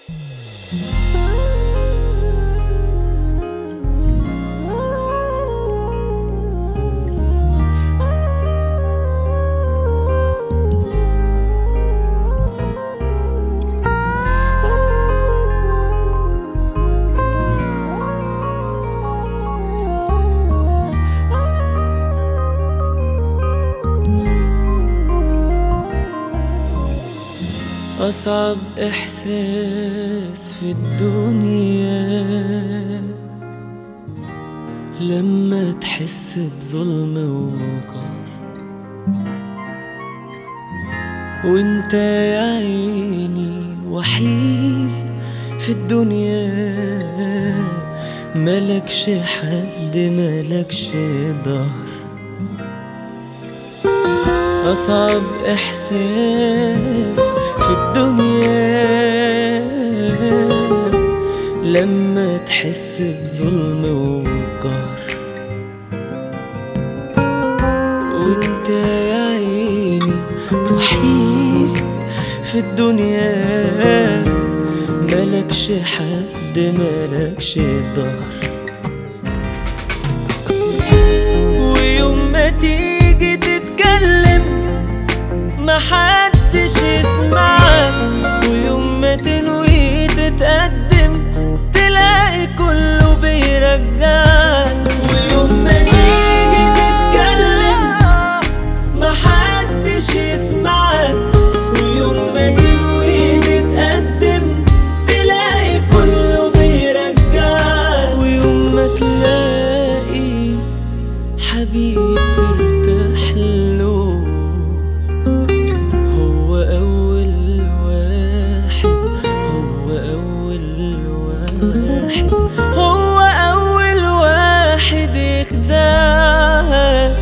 أصعب إحساس في الدنيا لما تحس بظلم وقهر وانت يا عيني وحيد في الدنيا ملكش حد ملكش ظهر أصعب إحساس في الدنيا لما تحس بظلم وقهر وانت يا عيني وحيد في الدنيا ملكش حد ملكش ظهر ويوم ما تيجي تتكلم محدش يسمعك ويوم ما تنوي تتقدم تلاقي كله بيرجعك ويوم ما تيجي تتكلم محدش يسمعك ويوم ما تنوي تتقدم تلاقي كله بيرجعك ويوم ما تلاقي حبيب ترتاح له هو أول واحد هو أول واحد هو أول واحد يخدعك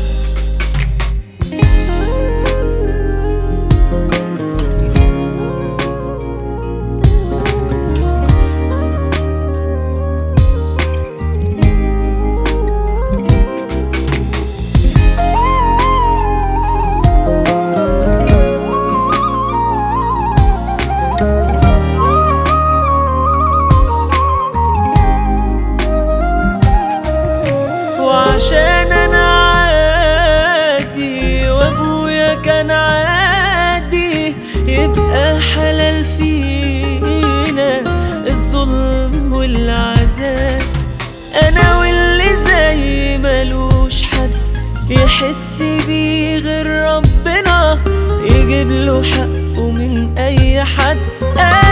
وعشان انا عادي وابويا كان عادي يبقى حلال فينا الظلم والعذاب انا واللي زي ملوش حد يحس بيه غير ربنا يجيب له حقه من اي حد